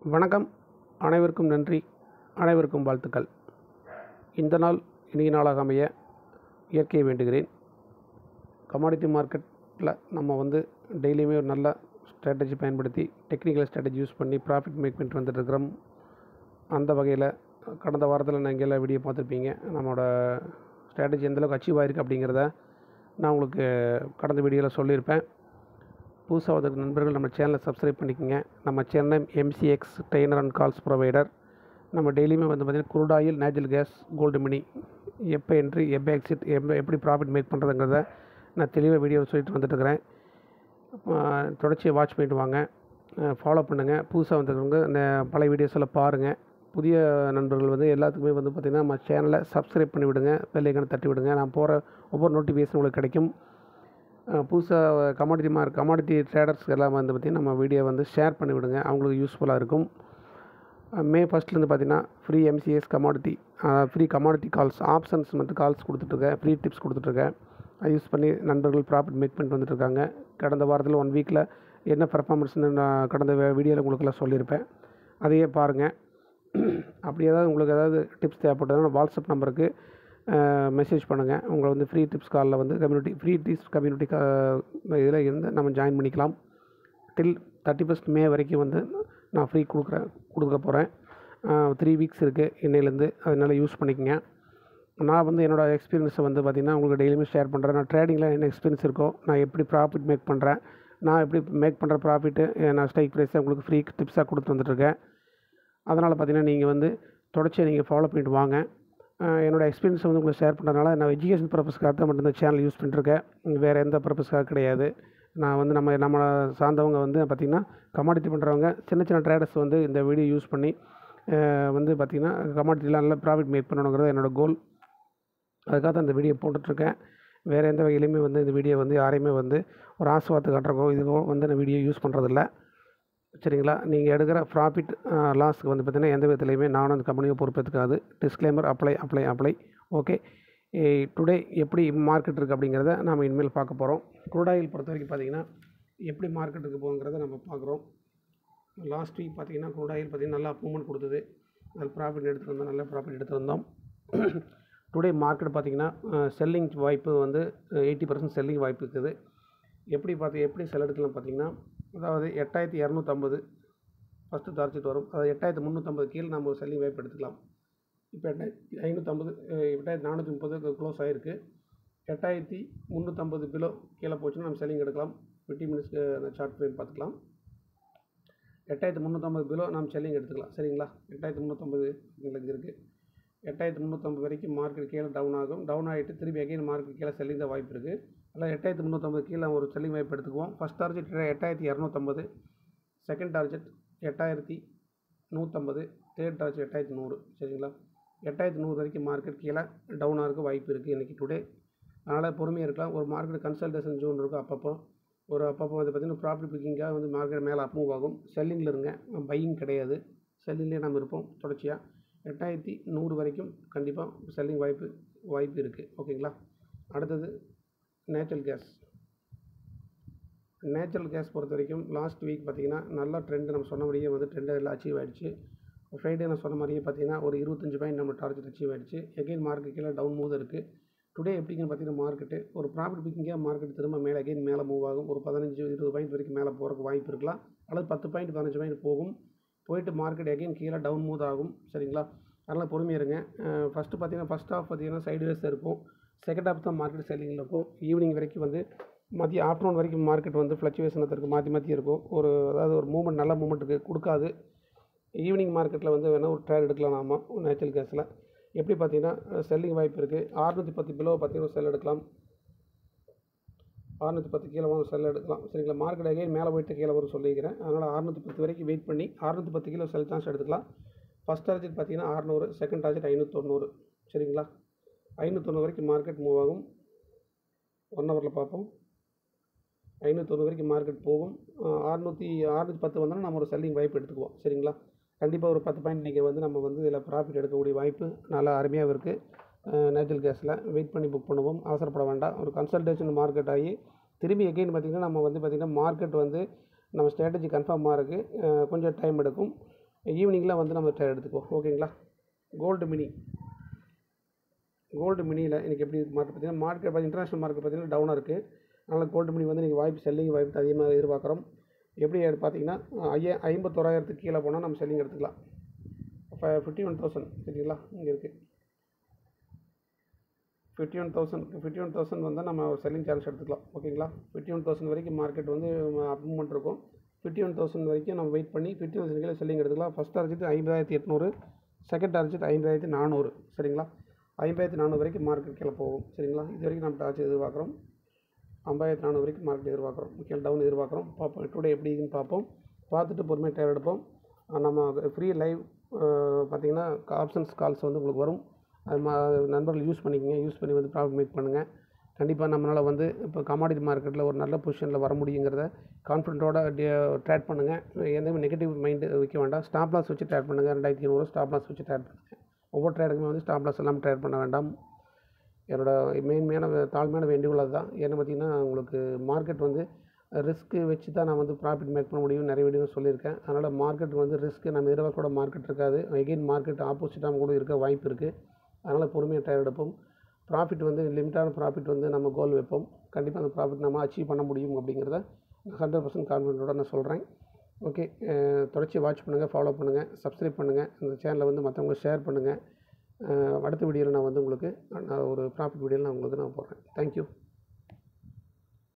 வணக்கம் அனைவருக்கும் நன்றி அனைவருக்கும் வாழ்த்துக்கள் இந்த நாள் இனிய நாளாக அமைய இயற்கையை வேண்டுகிறேன் கமாடிட்டி மார்க்கெட்டில் நம்ம வந்து டெய்லியுமே ஒரு நல்ல ஸ்ட்ராட்டஜி பயன்படுத்தி டெக்னிக்கல் ஸ்ட்ராட்டஜி யூஸ் பண்ணி ப்ராஃபிட் மேக் பண்ணிட்டு வந்துட்டுருக்கிறோம் அந்த வகையில் கடந்த வாரத்தில் நீங்கள் எல்லாம் வீடியோ பார்த்துருப்பீங்க நம்மளோட ஸ்ட்ராட்டஜி எந்தளவுக்கு அச்சீவ் ஆயிருக்கு அப்படிங்கிறத நான் உங்களுக்கு கடந்த வீடியோவில் சொல்லியிருப்பேன் புதுசாக வந்திருக்க நண்பர்கள் நம்ம சேனலை சப்ஸ்கிரைப் பண்ணிக்கோங்க நம்ம channel MCX trainer and calls provider நம்ம டெய்லியுமே வந்து பார்த்திங்கன்னா crude oil natural gas gold mini எப்போ என்ட்ரி எப்போ எக்ஸிட் எப்போ எப்படி ப்ராஃபிட் மேக் பண்ணுறதுங்கிறத நான் தெளிவாக வீடியோ சொல்லிட்டு வந்துட்டுருக்கிறேன் தொடர்ச்சியை வாட்ச் பண்ணிட்டு வாங்க ஃபாலோ பண்ணுங்கள் புதுசாக வந்திருக்கவங்க இந்த பழைய வீடியோஸ் எல்லாம் பாருங்கள் புதிய நண்பர்கள் வந்து எல்லாத்துக்குமே வந்து பார்த்திங்கன்னா நம்ம சேனலை சப்ஸ்கிரைப் பண்ணி விடுங்க பெல்லைக்கான தட்டி விடுங்க நான் போகிற ஒவ்வொரு நோட்டிஃபிகேஷன் உங்களுக்கு கிடைக்கும் புதுசாக கமாடிட்டி மார்க் கமாடிட்டி ட்ரேடர்ஸ் எல்லாம் வந்து பார்த்திங்கன்னா நம்ம வீடியோ வந்து ஷேர் பண்ணி விடுங்க அவங்களுக்கு யூஸ்ஃபுல்லாக இருக்கும் மே ஃபஸ்ட்லேருந்து பார்த்தீங்கன்னா free MCS commodity free commodity calls options மட்டும் கால்ஸ் கொடுத்துட்ருக்கேன் ஃப்ரீ டிப்ஸ் கொடுத்துட்ருக்கேன் அதை யூஸ் பண்ணி நண்பர்கள் ப்ராஃபிட் மேக் பண்ணிட்டு வந்துட்டுருக்காங்க கடந்த வாரத்தில் ஒன் வீக்கில் என்ன பர்ஃபார்மன்ஸ்னு நான் கடந்த வீடியோவில் உங்களுக்கெல்லாம் சொல்லியிருப்பேன் அதையே பாருங்கள் அப்படி ஏதாவது உங்களுக்கு ஏதாவது டிப்ஸ் தேவைப்பட்டதுன்னா வாட்ஸ்அப் நம்பருக்கு மெசேஜ் பண்ணுங்கள் உங்களை வந்து ஃப்ரீ டிப்ஸ் காலில் வந்து கம்யூனிட்டி ஃப்ரீ டிப்ஸ் கம்யூனிட்டி இதில் இருந்து நம்ம ஜாயின் பண்ணிக்கலாம் டில் தேர்ட்டி ஃபஸ்ட் மே வரைக்கும் வந்து நான் ஃப்ரீ கொடுக்குறேன் கொடுக்க போகிறேன் த்ரீ வீக்ஸ் இருக்குது இன்னையிலேருந்து அதனால் யூஸ் பண்ணிக்கங்க நான் வந்து என்னோடய எக்ஸ்பீரியன்ஸை வந்து பார்த்திங்கன்னா உங்களுக்கு டெய்லியுமே ஷேர் பண்ணுறேன் நான் ட்ரேடிங்கில் என்ன எக்ஸ்பீரியன்ஸ் இருக்கோ நான் எப்படி ப்ராஃபிட் மேக் பண்ணுறேன் நான் எப்படி மேக் பண்ணுற ப்ராஃபிட்டு நான் ஸ்ட்ரைக் ப்ரைஸை உங்களுக்கு ஃப்ரீ டிப்ஸாக கொடுத்து வந்துட்டுருக்கேன் அதனால் பார்த்திங்கன்னா நீங்கள் வந்து தொடர்ச்சியை நீங்கள் ஃபாலோ பண்ணிட்டு வாங்க என்னோடய எக்ஸ்பீரியன்ஸ் வந்து உங்களுக்கு ஷேர் பண்ணுறதுனால நான் எஜுகேஷன் பர்பஸ்க்காக தான் மட்டும் இந்த சேனல் யூஸ் பண்ணிட்டுருக்கேன் வேறு எந்த பர்பஸ்க்காக கிடையாது நான் வந்து நம்ம நம்மளை சார்ந்தவங்க வந்து பார்த்திங்கன்னா கமாடிட்டி பண்ணுறவங்க சின்ன சின்ன ட்ரேடர்ஸ் வந்து இந்த வீடியோ யூஸ் பண்ணி வந்து பார்த்திங்கன்னா கமாடிட்டியில் நல்லா ப்ராஃபிட் மேக் பண்ணணுங்கிறது என்னோடய கோல் அதுக்காக தான் இந்த வீடியோ போட்டுட்ருக்கேன் வேறு எந்த வகையிலையுமே வந்து இந்த வீடியோ வந்து யாரையுமே வந்து ஒரு ஆசுவாத்து காட்டுறக்கோ இதுக்கோ வந்து நான் வீடியோ யூஸ் பண்ணுறதில்ல சரிங்களா நீங்கள் எடுக்கிற ப்ராஃபிட் லாஸ்க்கு வந்து பார்த்திங்கன்னா எந்த விதத்துலையுமே நானும் அந்த கம்பெனியை பொறுப்பேற்றுக்காது disclaimer apply apply apply okay today எப்படி மார்க்கெட் இருக்குது அப்படிங்கிறத நாம் இனிமேல் பார்க்க போகிறோம் க்ரூட் ஆயில் பொறுத்த வரைக்கும் பார்த்திங்கன்னா எப்படி மார்க்கெட் இருக்குது போங்கிறத நம்ம பார்க்குறோம் லாஸ்ட் வீக் பார்த்திங்கன்னா க்ரூட் ஆயில் பார்த்திங்கன்னா நல்லா மூவ்மெண்ட் கொடுத்தது அதில் ப்ராஃபிட் எடுத்துகிட்டு வந்தோம் நல்ல ப்ராஃபிட் எடுத்து வந்தோம் டுடே மார்க்கெட் பார்த்திங்கன்னா செல்லிங் வாய்ப்பு வந்து எயிட்டி பர்சன்ட் செல்லிங் வாய்ப்பு இருக்குது எப்படி பார்த்து எப்படி செல் எடுக்கலாம் பார்த்திங்கன்னா அதாவது எட்டாயிரத்தி இரநூத்தம்பது ஃபஸ்ட்டு டார்கெட் வரும் அதாவது எட்டாயிரத்தி முந்நூற்றம்பது கீழே நம்ம செல்லிங் வாய்ப்பு எடுத்துக்கலாம் இப்போ எட்டாயிரத்தி ஐநூற்றம்பது எட்டாயிரத்தி நானூற்றி முப்பது க்ளோஸ் ஆகிருக்கு எட்டாயிரத்தி முந்நூற்றம்பது கிலோ கீழே போச்சுன்னா நம்ம செல்லிங் எடுக்கலாம் ஃபிஃப்டி மினிட்ஸ்க்கு அந்த சார்ட் ஃப்ரேம் பார்த்துக்கலாம் எட்டாயிரத்தி முந்நூற்றம்பது கிலோ நம்ம செல்லிங் எடுத்துக்கலாம் சரிங்களா எட்டாயிரத்தி முந்நூற்றம்பது இங்கே இருக்குது எட்டாயிரத்தி முந்நூற்றம்பது வரைக்கும் மார்க்கெட் கீழே டவுன் ஆகும் டவுன் ஆகிட்டு திருப்பி அகைன் மார்க்கெட் கீழே செல்லிங் தான் வாய்ப்பு இருக்குது அதில் எட்டாயிரத்தி முந்நூற்றம்பது கீழே ஒரு செல்லிங் வாய்ப்பு எடுத்துக்குவோம் ஃபஸ்ட் டார்கெட் எட்டாயிரத்தி இரநூத்தம்பது செகண்ட் டார்கெட் எட்டாயிரத்தி நூற்றம்பது தேர்ட் டார்கெட் எட்டாயிரத்தி நூறு சரிங்களா எட்டாயிரத்தி நூறு வரைக்கும் மார்க்கெட் கீழே டவுன் ஆகிறதுக்கு வாய்ப்பு இருக்குது இன்றைக்கி டுடே அதனால் பொறுமையாக இருக்கலாம் ஒரு மார்க்கெட் கன்சல்டேஷன் ஜோன் இருக்கும் அப்பப்போ ஒரு அப்பப்போ வந்து பார்த்திங்கன்னா ப்ராஃபிட் புக்கிங்காக வந்து மார்க்கெட் மேலே அப் மூவ் ஆகும் செல்லிங்கில் இருங்க பையிங் கிடையாது செல்லிங்லேயே நம்ம இருப்போம் தொடர்ச்சியாக எட்டாயிரத்தி நூறு வரைக்கும் கண்டிப்பாக செல்லிங் வாய்ப்பு வாய்ப்பு இருக்குது ஓகேங்களா அடுத்தது நேச்சுரல் கேஸ் நேச்சுரல் கேஸ் பொறுத்த வரைக்கும் லாஸ்ட் வீக் பார்த்திங்கன்னா நல்ல ட்ரெண்டு நம்ம சொன்னபடியே வந்து ட்ரெண்டு எல்லாம் அச்சீவ் ஆகிடுச்சு ஃப்ரைடே நான் சொன்ன மாதிரியே பார்த்திங்கன்னா ஒரு இருபத்தஞ்சு பாயிண்ட் நம்ம டார்கெட் அச்சீவ் ஆகிடுச்சு எகைன் மார்க்கெட் கீழே டவுன் மூவ் இருக்குது டுடே எப்படிங்கன்னு பார்த்தீங்கன்னா மார்க்கெட்டு ஒரு ப்ராஃபிட் புக்கிங்காக மார்க்கெட் திரும்ப மேலே அகைன் மேலே மூவ் ஆகும் ஒரு பதினஞ்சு இருபது பாயிண்ட் வரைக்கும் மேலே போகிறக்கு வாய்ப்பு இருக்கலாம் அல்லது பத்து பாயிண்ட் பதினஞ்சு பாயிண்ட் போகும் போயிட்டு மார்க்கெட் எகைன் கீழே டவுன் மூவ் ஆகும் சரிங்களா அதனால் பொறுமையாக இருங்க ஃபஸ்ட்டு பார்த்தீங்கன்னா ஃபஸ்ட் ஆஃப் பார்த்தீங்கன்னா சைடு வேஸ் இருக்கும் செகண்ட் ஆஃப் தான் மார்க்கெட் செல்லிங்கில் இருக்கும் ஈவினிங் வரைக்கும் வந்து மதியம் ஆஃப்டர்நூன் வரைக்கும் மார்க்கெட் வந்து ஃப்ளக்சுவேஷன் இருக்குது மாற்றி மாற்றி இருக்கும் ஒரு அதாவது ஒரு மூமெண்ட் நல்ல மூமெண்ட் இருக்குது கொடுக்காது ஈவினிங் மார்க்கெட்டில் வந்து வேணால் ஒரு ட்ரேட் எடுக்கலாம் நாம நேச்சுரல் கேஸில் எப்படி பார்த்தீங்கன்னா செல்லிங் வாய்ப்பு இருக்குது அறுநூற்றி பத்து கிலோ பார்த்தீங்கன்னா செல் எடுக்கலாம் அறுநூற்றி பத்து கீழே வந்து செல் எடுக்கலாம் சரிங்களா மார்க்கெட் அகைன் மேலே போயிட்டு கீழே வரும் சொல்லிக்கிறேன் அதனால் அறுநூற்றி பத்து வரைக்கும் வெயிட் பண்ணி அறுநூற்றி பத்து கிலோ செல் சான்ஸ் எடுத்துக்கலாம் ஃபஸ்ட் டார்ஜெட் பார்த்தீங்கன்னா அறநூறு செகண்ட் டார்ஜெட் ஐநூற்றொண்ணூறு சரிங்களா ஐநூற்றொண்ணூறு வரைக்கும் மார்க்கெட் மூவ் ஆகும் ஒன் ஹவரில் பார்ப்போம் ஐநூற்றொன்று வரைக்கும் மார்க்கெட் போகும் அறுநூற்றி அறுநூற்றி பத்து வந்தாலும் நம்ம ஒரு செல்லிங் வாய்ப்பு எடுத்துக்குவோம் சரிங்களா கண்டிப்பாக ஒரு பத்து பாயிண்ட் இன்றைக்கி வந்து நம்ம வந்து இதில் ப்ராஃபிட் எடுக்கக்கூடிய வாய்ப்பு நல்லா அருமையாக இருக்குது நேச்சுரல் கேஸில் வெயிட் பண்ணி புக் பண்ணுவோம் அவசரப்பட வேண்டாம் ஒரு கன்சல்டேஷன் மார்க்கெட் ஆகி திரும்பி எகெயின் பார்த்திங்கன்னா நம்ம வந்து பார்த்திங்கன்னா மார்க்கெட் வந்து நம்ம ஸ்ட்ராட்டஜி கன்ஃபார்மாக இருக்குது கொஞ்சம் டைம் எடுக்கும் ஈவினிங்கில் வந்து நம்ம ட்ரேட் எடுத்துக்குவோம் ஓகேங்களா கோல்டு மினி கோல்டு மினியில் இன்றைக்கி எப்படி மார்க்கெட் பார்த்தீங்கன்னா மார்க்கெட் பார்த்து இன்டர்நேஷனல் மார்க்கெட் பார்த்தீங்கன்னா டவுனாக இருக்குது அதனால் கோல்டு மினி வந்து நீங்கள் வாய்ப்பு செல்லிங் வாய்ப்பு அதிகமாக எதிர்பார்க்குறோம் எப்படி பார்த்தீங்கன்னா ஐயா ஐம்பத்தோராயிரத்துக்கு கீழே போனால் நம்ம செல்லிங் எடுத்துக்கலாம் ஃபிஃப்டி ஒன் தௌசண்ட் சரிங்களா இங்கே இருக்குது fifty one thousand fifty one thousand வந்தால் நம்ம செல்லிங் சார்ஜ் எடுத்துக்கலாம் ஓகேங்களா ஃபிஃப்டி ஒன் தௌசண்ட் வரைக்கும் மார்க்கெட் வந்து அப்மூவ்மெண்ட் இருக்கும் ஃபிஃப்டி ஒன் தௌசண்ட் வரைக்கும் நம்ம வெயிட் பண்ணி ஃபிஃப்டி ஒன் கீழே செல்லிங் எடுத்துக்கலாம் ஃபஸ்ட் டார்ஜெட் ஐம்பதாயிரத்தி எட்நூறு செகண்ட் டார்ஜெட் ஐம்பதாயிரத்தி நானூறு சரிங்களா ஐம்பதாயிரத்தி நானூறு வரைக்கும் மார்க்கெட் கீழே போகும் சரிங்களா இது வரைக்கும் நம்ம டார்ஜெட் எதிர்பார்க்குறோம் ஐம்பதாயிரத்தி நானூறு வரைக்கும் மார்க்கெட் எதிர்பார்க்குறோம் கீழே டவுன் எதிர்பார்க்குறோம் பார்ப்போம் டுடே எப்படி இருக்குன்னு பார்ப்போம் பார்த்துட்டு பொறுமையாக தேவை எடுப்போம் நம்ம ஃப்ரீ லைவ் பார்த்தீங்கன்னா ஆப்ஷன்ஸ் கால்ஸ் வந்து உங்களுக்கு வரும் அது மா நண்பர்கள் யூஸ் பண்ணிக்கங்க யூஸ் பண்ணி வந்து ப்ராஃபிட் மேக் பண்ணுங்கள் கண்டிப்பாக நம்மளால் வந்து இப்போ கமாடிட்டி மார்க்கெட்டில் ஒரு நல்ல பொசிஷனில் வர முடியுங்கிறத கான்ஃபிடென்ட்டோட ட்ரேட் பண்ணுங்கள் எந்த நெகட்டிவ் மைண்டு வைக்க வேண்டாம் ஸ்டாப் லாஸ் வச்சு ட்ரேட் பண்ணுங்கள் ரெண்டாயிரத்தி ஐநூறு ஸ்டாப் லாஸ் வச்சு ட்ரேட் பண்ணுங்கள் ஒவ்வொரு ட்ரேடுக்குமே வந்து ஸ்டாப் லாஸ் எல்லாம் ட்ரேட் பண்ண வேண்டாம் என்னோட மெயின்மையான தாழ்மையான வேண்டுகோள் அதுதான் ஏன்னு பார்த்தீங்கன்னா உங்களுக்கு மார்க்கெட் வந்து ரிஸ்க்கு வச்சு தான் நான் வந்து ப்ராஃபிட் மேக் பண்ண முடியும் நிறைய வீடியோ சொல்லியிருக்கேன் அதனால் மார்க்கெட் வந்து ரிஸ்க்கு நம்ம எதிர்பார்க்கக்கூட மார்க்கெட் இருக்காது எகெயின் மார்க்கெட் ஆப்போசிட்டாக கூட இருக்க வாய்ப்பு இருக்குது அதனால் பொறுமையாக டயர் எடுப்போம் ப்ராஃபிட் வந்து லிமிட்டான ப்ராஃபிட் வந்து நம்ம கோல் வைப்போம் கண்டிப்பாக அந்த ப்ராஃபிட் நம்ம அச்சீவ் பண்ண முடியும் அப்படிங்கிறத ஹண்ட்ரட் பர்சன்ட் கான்ஃபிடென்ட்டோட நான் சொல்கிறேன் ஓகே தொடர்ச்சி வாட்ச் பண்ணுங்கள் ஃபாலோ பண்ணுங்கள் சப்ஸ்கிரைப் பண்ணுங்கள் இந்த சேனலை வந்து மற்றவங்க ஷேர் பண்ணுங்கள் அடுத்த வீடியோவில் நான் வந்து உங்களுக்கு நான் ஒரு ப்ராஃபிட் வீடியோவில் நான் உங்களுக்கு நான் போடுறேன் தேங்க்யூ